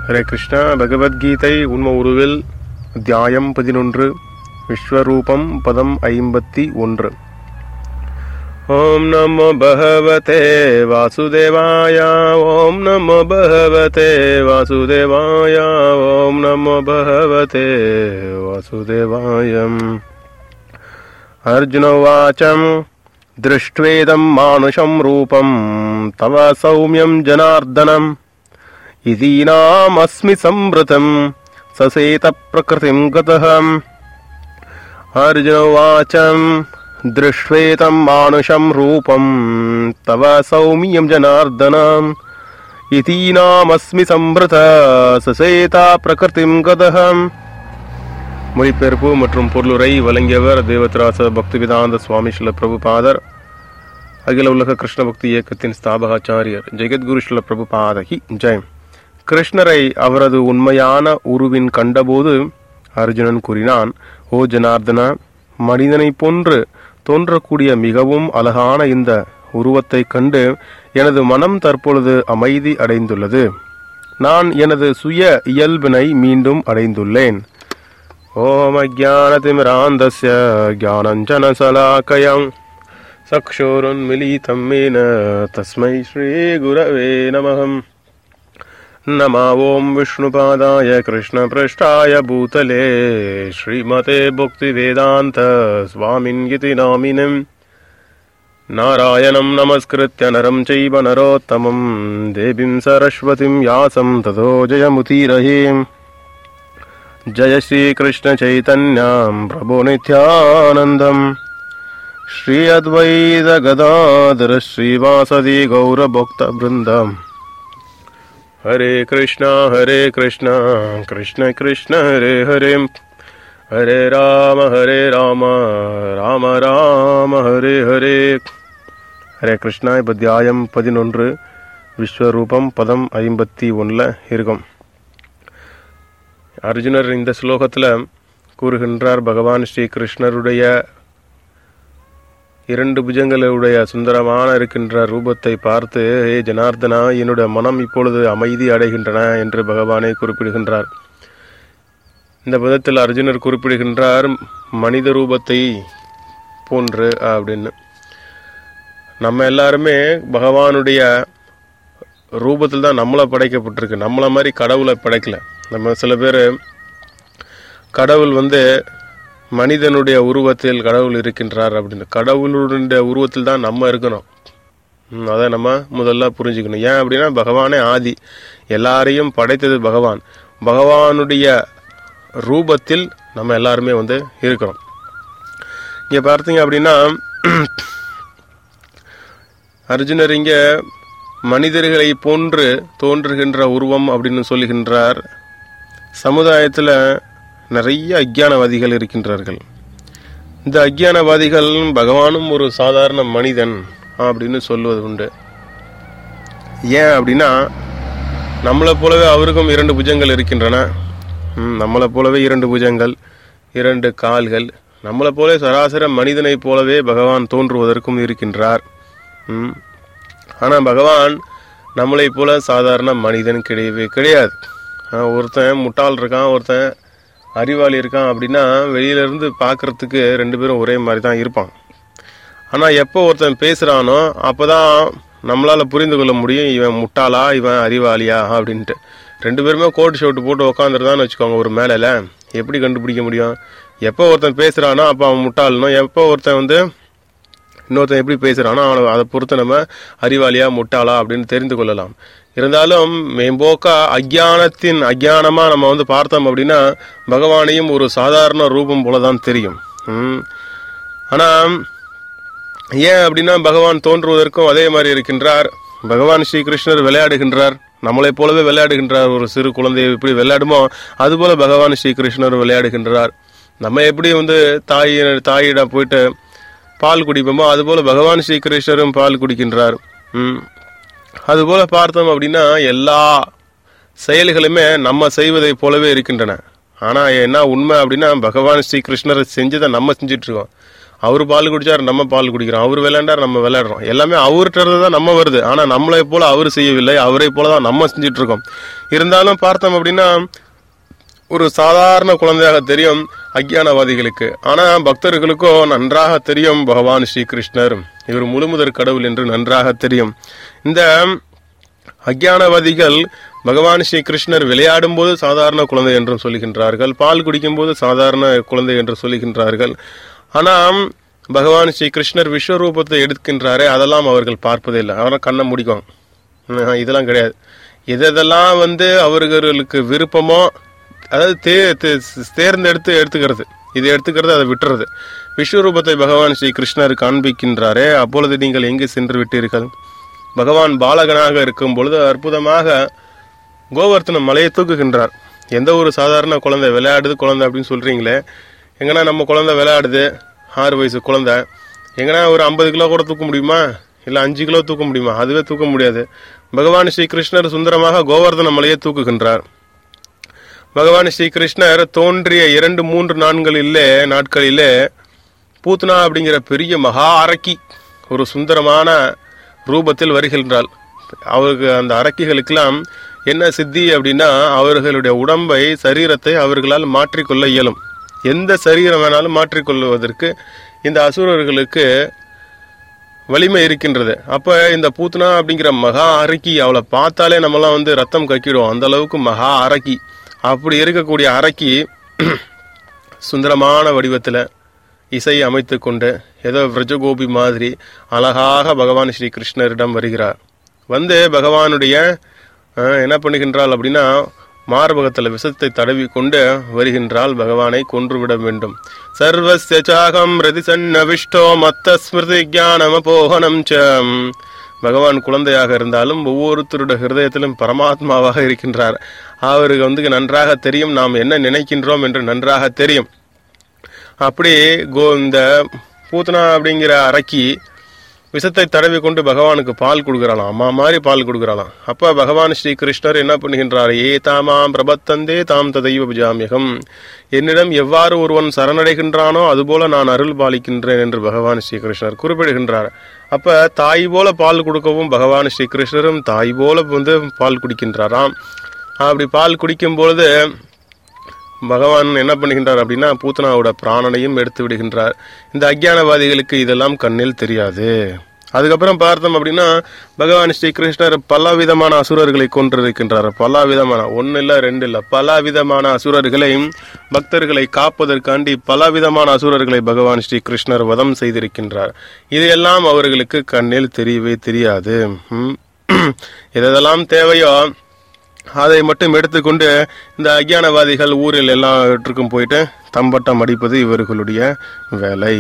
ஹரே கிருஷ்ணா பகவத்கீதை உண்ம உருவில் அத்தியாயம் பதினொன்று விஸ்வரூபம் பதம் ஐம்பத்தி ஒன்று ஓம் நமோ பகவதே வாசுதேவாய ஓம் நமோ பகவதே வாசுதேவாய ஓம் நமோ பகவதே வாசுதேவாயம் अर्जुनोवाचम् दृष्ट्वेदम् मानुषम् रूपम् तव सौम्यम् जनार्दनम् इदीनामस्मि संवृतम् ससेतप्रकृतिम् गतः अर्जुनोवाचम् दृष्ट्वेदम् मानुषम् रूपम् तव सौम्यम् जनार्दनम् इतीनामस्मि संवृत ससेता प्रकृतिम् गतः மொழிபெயர்ப்பு மற்றும் பொருளுரை வழங்கியவர் தேவத்ராச பக்திவேதாந்த சுவாமி ஸ்ரீல பிரபுபாதர் அகில உலக கிருஷ்ண பக்தி இயக்கத்தின் ஸ்தாபகாச்சாரியர் ஜெகத்குரு ஸ்ரீல பிரபுபாதகி ஜெயம் கிருஷ்ணரை அவரது உண்மையான உருவின் கண்டபோது அர்ஜுனன் கூறினான் ஓ ஜனார்தனா மனிதனைப் போன்று தோன்றக்கூடிய மிகவும் அழகான இந்த உருவத்தைக் கண்டு எனது மனம் தற்பொழுது அமைதி அடைந்துள்ளது நான் எனது சுய இயல்பினை மீண்டும் அடைந்துள்ளேன் ॐ अज्ञानतिमिरान्धस्य ज्ञानञ्जनशलाकयं चक्षुरुन्मिलितं येन तस्मै श्रीगुरवे नमः नमा ॐ विष्णुपादाय कृष्णपृष्ठाय भूतले श्रीमते भुक्तिवेदान्त स्वामिन् इति नामिनम् नारायणं नमस्कृत्य नरं चैव नरोत्तमं देवीं सरस्वतीं यासं ततो जयमुतीरहीम् जय श्रीकृष्ण चैतन्यां प्रभो नित्यानन्दम् श्री अद्वैत गदाधर श्रीवासदि गौरभोक्तवृन्दम् हरे कृष्ण हरे कृष्ण कृष्ण कृष्ण हरे हरे हरे राम हरे राम ராம ராம ஹரே ஹரே ஹரே கிருஷ்ணா இப்போ தியாயம் பதினொன்று விஸ்வரூபம் பதம் ஐம்பத்தி ஒன்றில் இருக்கும் அர்ஜுனர் இந்த ஸ்லோகத்தில் கூறுகின்றார் பகவான் ஸ்ரீ கிருஷ்ணருடைய இரண்டு புஜங்களுடைய சுந்தரமான இருக்கின்ற ரூபத்தை பார்த்து ஏ ஜனார்தனா என்னுடைய மனம் இப்பொழுது அமைதி அடைகின்றன என்று பகவானை குறிப்பிடுகின்றார் இந்த பதத்தில் அர்ஜுனர் குறிப்பிடுகின்றார் மனித ரூபத்தை போன்று அப்படின்னு நம்ம எல்லாருமே பகவானுடைய ரூபத்தில் தான் நம்மளை படைக்கப்பட்டிருக்கு நம்மளை மாதிரி கடவுளை படைக்கல நம்ம சில பேர் கடவுள் வந்து மனிதனுடைய உருவத்தில் கடவுள் இருக்கின்றார் அப்படின்னு கடவுளுடைய உருவத்தில் தான் நம்ம இருக்கணும் ம், அதை நம்ம முதல்ல புரிஞ்சுக்கணும் ஏன் அப்படின்னா பகவானே ஆதி எல்லாரையும் படைத்தது பகவான் பகவானுடைய ரூபத்தில் நம்ம எல்லாருமே வந்து இருக்கிறோம் இங்கே பார்த்தீங்க அப்படின்னா அர்ஜுனர் இங்கே மனிதர்களை போன்று தோன்றுகின்ற உருவம் அப்படின்னு சொல்லுகின்றார் சமுதாயத்தில் நிறைய அஜ்ஞானவாதிகள் இருக்கின்றார்கள் இந்த அஜ்ஞானவாதிகள் பகவானும் ஒரு சாதாரண மனிதன் அப்படின்னு சொல்வது உண்டு ஏன் அப்படின்னா நம்மளை போலவே அவருக்கும் இரண்டு புஜங்கள் இருக்கின்றன ம், நம்மளை போலவே இரண்டு புஜங்கள் இரண்டு கால்கள் நம்மளை போல சராசர மனிதனைப் போலவே பகவான் தோன்றுவதற்கும் இருக்கின்றார் ம். ஆனா பகவான் நம்மளை போல சாதாரண மனிதன் கிடையவே கிடையாது ஆஹ் ஒருத்தன் முட்டாள் இருக்கான் ஒருத்தன் அறிவாளி இருக்கான் அப்படின்னா வெளியில இருந்து பார்க்கறதுக்கு ரெண்டு பேரும் ஒரே மாதிரி தான் இருப்பான் ஆனா எப்போ ஒருத்தன் பேசுறானோ அப்பதான் நம்மளால புரிந்து கொள்ள முடியும் இவன் முட்டாளா இவன் அறிவாளியா அப்படின்ட்டு ரெண்டு பேருமே கோட் ஷர்ட் போட்டு உக்காந்துருதான்னு வச்சுக்கோங்க ஒரு மேலையில எப்படி கண்டுபிடிக்க முடியும் எப்போ ஒருத்தன் பேசுறானோ அப்போ அவன் முட்டாளனோ எப்போ ஒருத்தன் வந்து இன்னொருத்தன் எப்படி பேசுறானோ அவனை அதை பொறுத்து நம்ம அறிவாளியா முட்டாளா அப்படின்னு தெரிந்து கொள்ளலாம் இருந்தாலும் மேம்போக்கா அஜ்ஞானத்தின் அஜ்ஞானமா நம்ம வந்து பார்த்தோம் அப்படின்னா பகவானையும் ஒரு சாதாரண ரூபம் போல தான் தெரியும் ம். ஆனா ஏன் அப்படின்னா பகவான் தோன்றுவதற்கும் அதே மாதிரி இருக்கின்றார் பகவான் ஸ்ரீகிருஷ்ணர் விளையாடுகின்றார் நம்மளைப் போலவே விளையாடுகின்றார் ஒரு சிறு குழந்தை எப்படி விளையாடுமோ அதுபோல பகவான் ஸ்ரீகிருஷ்ணர் விளையாடுகின்றார் நம்ம எப்படி வந்து தாய் தாயிடம் போயிட்டு பால் குடிப்போமோ அதுபோல பகவான் ஸ்ரீகிருஷ்ணரும் பால் குடிக்கின்றார் ம். அதுபோல பார்த்தோம் அப்படின்னா எல்லா செயல்களுமே நம்ம செய்வதைப் போலவே இருக்கின்றன ஆனா என்ன உண்மை அப்படின்னா பகவான் ஸ்ரீகிருஷ்ணர் செஞ்சதை நம்ம செஞ்சிட்டு இருக்கோம் அவர் பால் குடிச்சார் நம்ம பால் குடிக்கிறோம் அவர் விளையாண்டார் நம்ம விளையாடுறோம் எல்லாமே அவர்கிட்ட தான் நம்ம வருது ஆனா நம்மளை போல அவர் செய்யவில்லை அவரை போல தான் நம்ம செஞ்சுட்டு இருக்கோம் இருந்தாலும் பார்த்தோம் அப்படின்னா ஒரு சாதாரண குழந்தையாக தெரியும் அக்ஞானவாதிகளுக்கு ஆனா பக்தர்களுக்கோ நன்றாக தெரியும் பகவான் ஸ்ரீகிருஷ்ணர் இவர் முழுமுதற் கடவுள் என்று நன்றாக தெரியும் இந்த அக்ஞானவாதிகள் பகவான் ஸ்ரீ கிருஷ்ணர் விளையாடும் போது சாதாரண குழந்தை என்றும் சொல்லுகின்றார்கள் பால் குடிக்கும் போது சாதாரண குழந்தை என்று சொல்லுகின்றார்கள் ஆனால் பகவான் ஸ்ரீ கிருஷ்ணர் விஸ்வரூபத்தை எடுக்கின்றாரே அதெல்லாம் அவர்கள் பார்ப்பதே இல்லை அவரை கண்ணை முடிக்கும் ஆஹ் இதெல்லாம் கிடையாது எதெல்லாம் வந்து அவர்களுக்கு விருப்பமோ அதாவது தே தே- தேர்ந்தெடுத்து எடுத்துக்கிறது இது எடுத்துக்கிறது அதை விட்டுறது விஸ்வரூபத்தை பகவான் ஸ்ரீ கிருஷ்ணர் காண்பிக்கின்றாரே அப்பொழுது நீங்கள் எங்கே சென்று விட்டீர்கள் பகவான் பாலகனாக இருக்கும் பொழுது அற்புதமாக கோவர்த்தன மலையை தூக்குகின்றார் எந்த ஒரு சாதாரண குழந்தை விளையாடுது குழந்தை அப்படின்னு சொல்றீங்களே எங்கன்னா நம்ம குழந்தை விளையாடுது ஆறு வயசு குழந்தை எங்கன்னா ஒரு ஐம்பது கிலோ கூட தூக்க முடியுமா இல்லை அஞ்சு கிலோ தூக்க முடியுமா அதுவே தூக்க முடியாது பகவான் ஸ்ரீ கிருஷ்ணர் சுந்தரமாக கோவர்தன மலையை தூக்குகின்றார் பகவான் ஸ்ரீ கிருஷ்ணர் தோன்றிய இரண்டு மூன்று நாட்களிலே நாட்களிலே பூத்னா அப்படிங்கிற பெரிய மகா அரக்கி ஒரு சுந்தரமான ரூபத்தில் வருகின்றாள் அவருக்கு அந்த அரக்கிகளுக்கெல்லாம் என்ன சித்தி அப்படின்னா அவர்களுடைய உடம்பை சரீரத்தை அவர்களால் மாற்றிக்கொள்ள இயலும் எந்த சரீரம் வேணாலும் மாற்றிக்கொள்வதற்கு இந்த அசுரர்களுக்கு வலிமை இருக்கின்றது அப்ப இந்த பூத்னா அப்படிங்கிற மகா அரக்கி அவளை பார்த்தாலே நம்மலாம் வந்து ரத்தம் கக்கிடுவோம் அந்த அளவுக்கு மகா அரக்கி அப்படி இருக்கக்கூடிய அரக்கி சுந்தரமான வடிவத்தில் இசை அமைத்து கொண்டு ஏதோ விரஜகோபி மாதிரி அழகாக பகவான் ஸ்ரீ கிருஷ்ணரிடம் வருகிறார் வந்து பகவானுடைய அஹ், என்ன பண்ணுகின்றாள் அப்படின்னா மார்பகத்தில் விஷத்தை தடவி கொண்டு வருகின்றாள் பகவானை கொன்றுவிட வேண்டும் சர்வஸ்ய சாகம் ரதிசன்னவிஷ்டோ மத்த ஸ்மிருதி ஞானம் போகனம் சம் பகவான் குழந்தையாக இருந்தாலும் ஒவ்வொருத்தருடைய ஹிருதயத்திலும் பரமாத்மாவாக இருக்கின்றார் அவருக்கு வந்து நன்றாக தெரியும் நாம் என்ன நினைக்கின்றோம் என்று நன்றாக தெரியும் அப்படி கோ இந்த பூத்தனா அப்படிங்கிற அரக்கி விஷத்தை தடவி கொண்டு பகவானுக்கு பால் கொடுக்குறாளாம் அம்மா மாதிரி பால் கொடுக்குறாளாம் அப்ப பகவான் ஸ்ரீ கிருஷ்ணர் என்ன பண்ணுகின்றார் ஏ தாமாம் பிரபத்தந்தே தாம் ததைவ புஜாமியகம் என்னிடம் எவ்வாறு ஒருவன் சரணடைகின்றானோ அதுபோல நான் அருள் பாலிக்கின்றேன் என்று பகவான் ஸ்ரீ கிருஷ்ணர் குறிப்பிடுகின்றார் அப்ப தாய் போல பால் கொடுக்கவும் பகவான் ஸ்ரீ கிருஷ்ணரும் தாய் போல வந்து பால் குடிக்கின்றாராம் அப்படி பால் குடிக்கும் பொழுது பகவான் என்ன பண்ணுகின்றார் அப்படின்னா பூத்தனாவோட பிராணனையும் எடுத்து விடுகின்றார் இந்த அக்ஞானவாதிகளுக்கு இதெல்லாம் கண்ணில் தெரியாது அதுக்கப்புறம் பார்த்தோம் அப்படின்னா பகவான் ஸ்ரீகிருஷ்ணர் பல விதமான அசுரர்களை கொன்றிருக்கின்றார் பல விதமான ஒன்னு இல்ல ரெண்டு இல்ல பல விதமான அசுரர்களை பக்தர்களை காப்பதற்காண்டி பல விதமான அசுரர்களை பகவான் ஸ்ரீகிருஷ்ணர் வதம் செய்திருக்கின்றார் இதையெல்லாம் அவர்களுக்கு கண்ணில் தெரியவே தெரியாது ம். எதெல்லாம் தேவையோ அதை மட்டும் எடுத்துக்கொண்டு இந்த அக்ஞானவாதிகள் ஊரில் எல்லாவற்றுக்கும் போயிட்டு தம்பட்டம் அடிப்பது இவர்களுடைய வேலை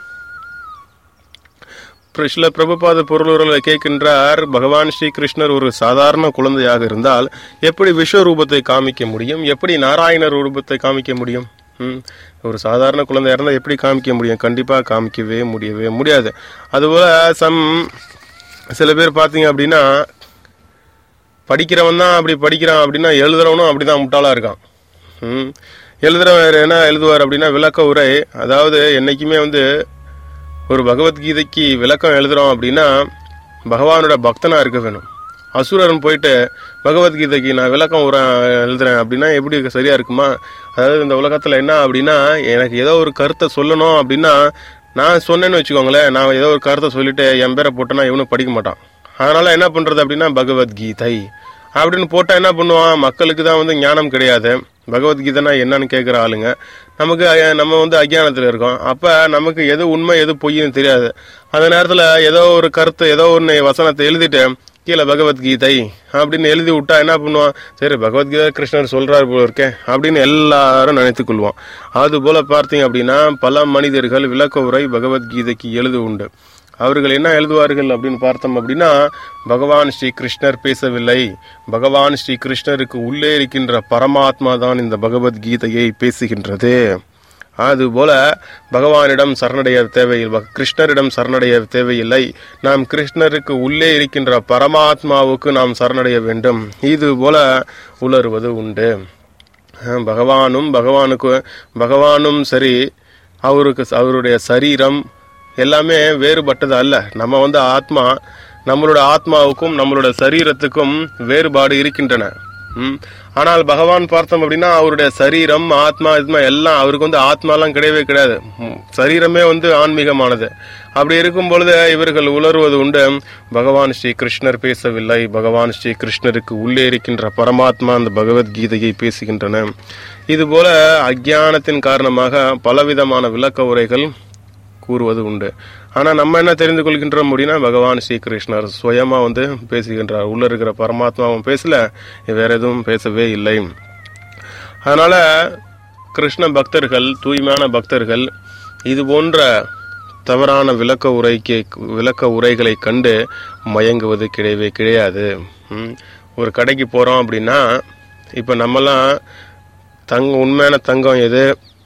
சில பிரபுபாத பொருளுரை கேட்கின்றார் பகவான் ஸ்ரீ கிருஷ்ணர் ஒரு சாதாரண குழந்தையாக இருந்தால் எப்படி விஸ்வரூபத்தை காமிக்க முடியும் எப்படி நாராயணர் ரூபத்தை காமிக்க முடியும் ம், ஒரு சாதாரண குழந்தையா இருந்தால் எப்படி காமிக்க முடியும் கண்டிப்பாக காமிக்கவே முடியவே முடியாது அதுபோல சம் சில பேர் பார்த்தீங்க அப்படின்னா படிக்கிறவன் தான் அப்படி படிக்கிறான் அப்படின்னா எழுதுறவனும் அப்படிதான் முட்டாளா இருக்கான் ம். எழுதுறவன் என்ன எழுதுவார் அப்படின்னா விளக்க உரை அதாவது என்னைக்குமே வந்து ஒரு பகவத்கீதைக்கு விளக்கம் எழுதுறோம் அப்படின்னா பகவானோட பக்தனா இருக்க வேணும் அசுரன் போயிட்டு பகவத்கீதைக்கு நான் விளக்கம் உரை எழுதுறேன் அப்படின்னா எப்படி சரியா இருக்குமா அதாவது இந்த உலகத்துல என்ன அப்படின்னா எனக்கு ஏதோ ஒரு கருத்தை சொல்லணும் அப்படின்னா நான் சொன்னேன்னு வச்சுக்கோங்களேன் நான் ஏதோ ஒரு கருத்தை சொல்லிட்டு என் பேரை போட்டேன்னா இவனும் படிக்க மாட்டான் அதனால என்ன பண்றது அப்படின்னா பகவத்கீதை அப்படின்னு போட்டா என்ன பண்ணுவான் மக்களுக்கு தான் வந்து ஞானம் கிடையாது பகவத்கீதைனா என்னன்னு கேட்குற ஆளுங்க நமக்கு அஹ், நம்ம வந்து அஜ்ஞானத்தில் இருக்கோம் அப்ப நமக்கு எது உண்மை எது பொய்ன்னு தெரியாது அந்த நேரத்துல ஏதோ ஒரு கருத்து ஏதோ ஒன்று வசனத்தை எழுதிட்டு கீழே பகவத்கீதை அப்படின்னு எழுதி விட்டா என்ன பண்ணுவான் சரி பகவத்கீதை கிருஷ்ணர் சொல்றாரு போல இருக்கே அப்படின்னு எல்லாரும் நினைத்துக் கொள்வோம் அது போல பார்த்தீங்க அப்படின்னா பல மனிதர்கள் விளக்க உரை பகவத்கீதைக்கு எழுது உண்டு அவர்கள் என்ன எழுதுவார்கள் அப்படின்னு பார்த்தோம் அப்படின்னா பகவான் ஸ்ரீ கிருஷ்ணர் பேசவில்லை பகவான் ஸ்ரீ கிருஷ்ணருக்கு உள்ளே இருக்கின்ற பரமாத்மா தான் இந்த பகவத்கீதையை பேசுகின்றது அதுபோல பகவானிடம் சரணடைய தேவையில்லை கிருஷ்ணரிடம் சரணடைய தேவையில்லை நாம் கிருஷ்ணருக்கு உள்ளே இருக்கின்ற பரமாத்மாவுக்கு நாம் சரணடைய வேண்டும் இது போல உணர்வது உண்டு அஹ் பகவானும் பகவானுக்கு பகவானும் சரி அவருக்கு அவருடைய சரீரம் எல்லாமே வேறுபட்டது அல்ல நம்ம வந்து ஆத்மா நம்மளோட ஆத்மாவுக்கும் நம்மளோட சரீரத்துக்கும் வேறுபாடு இருக்கின்றன ம். ஆனால் பகவான் பார்த்தோம் அப்படின்னா அவருடைய சரீரம் ஆத்மா ஆத்மா எல்லாம் அவருக்கு வந்து ஆத்மாலாம் கிடையவே கிடையாது ம். சரீரமே வந்து ஆன்மீகமானது அப்படி இருக்கும் பொழுது இவர்கள் உணர்வது உண்டு பகவான் ஸ்ரீ கிருஷ்ணர் பேசவில்லை பகவான் ஸ்ரீ கிருஷ்ணருக்கு உள்ளே இருக்கின்ற பரமாத்மா அந்த பகவத்கீதையை பேசுகின்றன இதுபோல அஜ்ஞானத்தின் காரணமாக பலவிதமான விளக்க உரைகள் கூறுவது உண்டு ஆனா நம்ம என்ன தெரிந்து கொள்கின்றோம் அப்படின்னா பகவான் ஸ்ரீகிருஷ்ணர் சுயமா வந்து பேசுகின்றார் உள்ள இருக்கிற பரமாத்மாவும் பேசல வேற எதுவும் பேசவே இல்லை அதனால கிருஷ்ண பக்தர்கள் தூய்மையான பக்தர்கள் இது போன்ற தவறான விளக்க உரைக்கு விளக்க உரைகளை கண்டு மயங்குவது கிடையவே கிடையாது ம். ஒரு கடைக்கு போறோம் அப்படின்னா இப்ப நம்மலாம் தங்க உண்மையான தங்கம் எது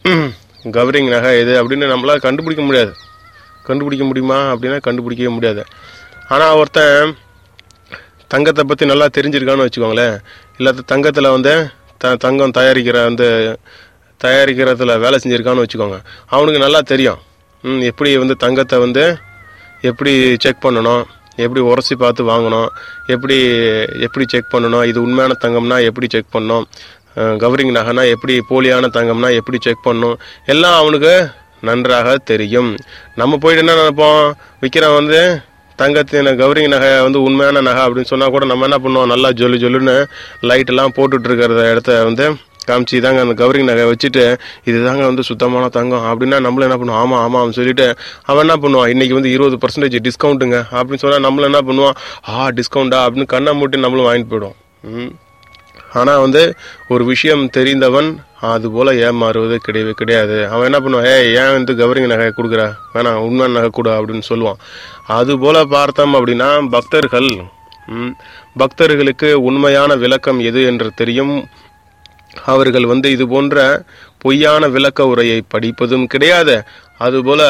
கவரிங் நகை எது அப்படின்னு நம்மளால கண்டுபிடிக்க முடியாது கண்டுபிடிக்க முடியுமா அப்படின்னா கண்டுபிடிக்கவே முடியாது ஆனால் ஒருத்தன் தங்கத்தை பற்றி நல்லா தெரிஞ்சிருக்கான்னு வச்சுக்கோங்களேன் இல்லாத தங்கத்தில் வந்து த தங்கம் தயாரிக்கிற வந்து தயாரிக்கிறதுல வேலை செஞ்சுருக்கான்னு வச்சுக்கோங்க அவனுக்கு நல்லா தெரியும் ம், எப்படி வந்து தங்கத்தை வந்து எப்படி செக் பண்ணணும் எப்படி உரசி பார்த்து வாங்கணும் எப்படி எப்படி செக் பண்ணணும் இது உண்மையான தங்கம்னா எப்படி செக் பண்ணணும் அஹ், கவரிங் நகைனா எப்படி போலியான தங்கம்னா எப்படி செக் பண்ணணும் எல்லாம் அவனுக்கு நன்றாக தெரியும் நம்ம போயிட்டு என்ன நினைப்போம் விற்கிறவன் வந்து தங்கத்தின் கவரிங் நகை வந்து உண்மையான நகை அப்படின்னு சொன்னா கூட நம்ம என்ன பண்ணுவோம் நல்லா ஜொல்லு ஜொல்லுன்னு லைட் எல்லாம் போட்டுட்டு இருக்கிற இடத்த வந்து காமிச்சு தாங்க அந்த கவரிங் நகை வச்சுட்டு இதுதாங்க வந்து சுத்தமான தங்கம் அப்படின்னா நம்மள என்ன பண்ணுவோம் ஆமா ஆமாம் சொல்லிட்டு அவன் என்ன பண்ணுவான் இன்னைக்கு வந்து இருபது பர்சன்டேஜ் டிஸ்கவுண்ட்டுங்க அப்படின்னு சொன்னா நம்மள என்ன பண்ணுவான் ஆ டிஸ்கவுண்டா அப்படின்னு கண்ணை மூட்டி நம்மளும் வாங்கிட்டு போயிடுவோம் ம். ஆனா வந்து ஒரு விஷயம் தெரிந்தவன் அது போல ஏமாறுவது கிடையவே கிடையாது அவன் என்ன பண்ணுவான் ஏய் ஏன் வந்து கவரிங் நகை கொடுக்குற வேணாம் உண்மை நகை கொடு அப்படின்னு சொல்லுவான் அது போல பார்த்தோம் அப்படின்னா பக்தர்கள் ம், பக்தர்களுக்கு உண்மையான விளக்கம் எது என்று தெரியும் அவர்கள் வந்து இது போன்ற பொய்யான விளக்க உரையை படிப்பதும் கிடையாது அதுபோல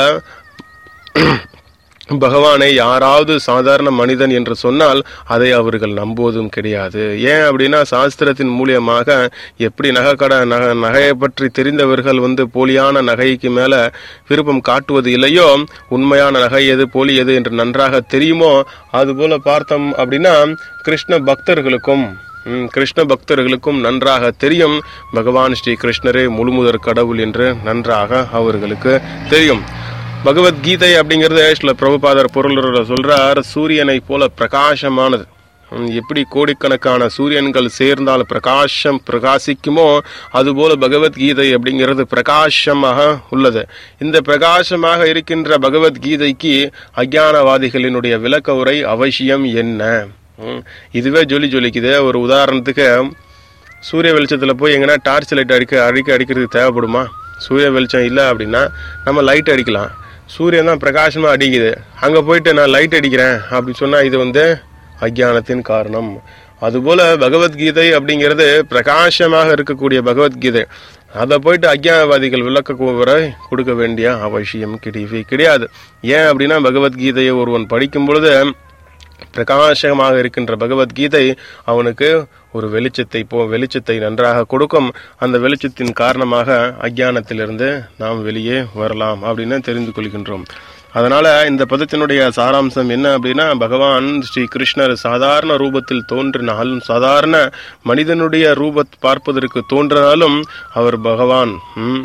பகவானை யாராவது சாதாரண மனிதன் என்று சொன்னால் அதை அவர்கள் நம்புவதும் கிடையாது ஏன் அப்படின்னா சாஸ்திரத்தின் மூலியமாக எப்படி நகைக்கடை நகை நகையை பற்றி தெரிந்தவர்கள் வந்து போலியான நகைக்கு மேல விருப்பம் காட்டுவது இல்லையோ உண்மையான நகை எது போலி எது என்று நன்றாக தெரியுமோ அதுபோல பார்த்தோம் அப்படின்னா கிருஷ்ண பக்தர்களுக்கும் ம், கிருஷ்ண பக்தர்களுக்கும் நன்றாக தெரியும் பகவான் ஸ்ரீ கிருஷ்ணரே முழுமுதற் கடவுள் என்று நன்றாக அவர்களுக்கு தெரியும் பகவத்கீதை அப்படிங்கிறது சில பிரபுபாதர் பொருளரோட சொல்றார் சூரியனை போல பிரகாசமானது ம், எப்படி கோடிக்கணக்கான சூரியன்கள் சேர்ந்தால் பிரகாசம் பிரகாசிக்குமோ அதுபோல பகவத்கீதை அப்படிங்கிறது பிரகாசமாக உள்ளது இந்த பிரகாசமாக இருக்கின்ற பகவத்கீதைக்கு அஜானவாதிகளினுடைய விளக்க உரை அவசியம் என்ன ம், இதுவே ஜொலி ஜொலிக்குது ஒரு உதாரணத்துக்கு சூரிய வெளிச்சத்தில் போய் எங்கன்னா டார்ச் லைட் அடிக்க அடிக்க அடிக்கிறதுக்கு தேவைப்படுமா சூரிய வெளிச்சம் இல்லை அப்படின்னா நம்ம லைட் அடிக்கலாம் சூரியன் தான் பிரகாசமாக அடிக்குது அங்கே போயிட்டு நான் லைட் அடிக்கிறேன் அப்படின்னு சொன்னால் இது வந்து அஜ்ஞானத்தின் காரணம் அதுபோல பகவத்கீதை அப்படிங்கிறது பிரகாசமாக இருக்கக்கூடிய பகவத்கீதை அதை போயிட்டு அஜ்ஞானவாதிகள் விளக்க வரை கொடுக்க வேண்டிய அவசியம் கிடையவே கிடையாது ஏன் அப்படின்னா பகவத்கீதையை ஒருவன் படிக்கும் பொழுது பிரகாசமாக இருக்கின்ற பகவத்கீதை அவனுக்கு ஒரு வெளிச்சத்தை போ வெளிச்சத்தை நன்றாக கொடுக்கும் அந்த வெளிச்சத்தின் காரணமாக அஜ்ஞானத்திலிருந்து நாம் வெளியே வரலாம் அப்படின்னு தெரிந்து கொள்கின்றோம் அதனால இந்த பதத்தினுடைய சாராம்சம் என்ன அப்படின்னா பகவான் ஸ்ரீ கிருஷ்ணர் சாதாரண ரூபத்தில் தோன்றினாலும் சாதாரண மனிதனுடைய ரூபத் பார்ப்பதற்கு தோன்றினாலும் அவர் பகவான் ம்,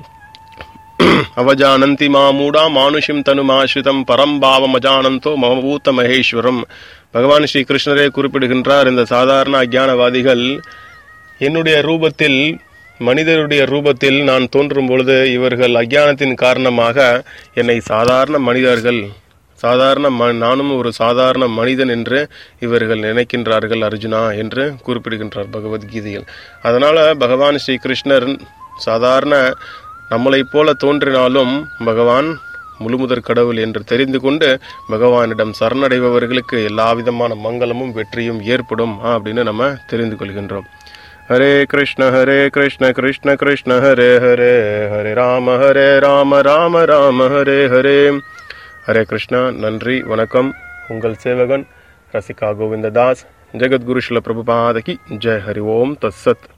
அவஜானந்தி மாமூடா மானுஷிம் தனுமாஸ்ரிதம் பரம்பாவம் அஜானந்தோ மமபூத்த மகேஸ்வரம் பகவான் ஸ்ரீ கிருஷ்ணரே குறிப்பிடுகின்றார் இந்த சாதாரண அஜானவாதிகள் என்னுடைய ரூபத்தில் மனிதருடைய ரூபத்தில் நான் தோன்றும் பொழுது இவர்கள் அஜானத்தின் காரணமாக என்னை சாதாரண மனிதர்கள் சாதாரண ம நானும் ஒரு சாதாரண மனிதன் என்று இவர்கள் நினைக்கின்றார்கள் அர்ஜுனா என்று குறிப்பிடுகின்றார் பகவத்கீதையில் அதனால பகவான் ஸ்ரீ கிருஷ்ணர் சாதாரண நம்மளைப் போல தோன்றினாலும் பகவான் முழுமுதற் கடவுள் என்று தெரிந்து கொண்டு பகவானிடம் சரணடைபவர்களுக்கு எல்லா விதமான மங்களமும் வெற்றியும் ஏற்படும் ஆ, அப்படின்னு நம்ம தெரிந்து கொள்கின்றோம் ஹரே கிருஷ்ண ஹரே கிருஷ்ண கிருஷ்ண கிருஷ்ண ஹரே ஹரே ஹரே ராம ஹரே ராம ராம ராம ஹரே ஹரே ஹரே கிருஷ்ணா நன்றி வணக்கம் உங்கள் சேவகன் ரசிகா கோவிந்ததாஸ் ஜெகத்குரு ஸ்ரீல பிரபுபாதகி ஜெய் ஹரி ஓம் தத்சத்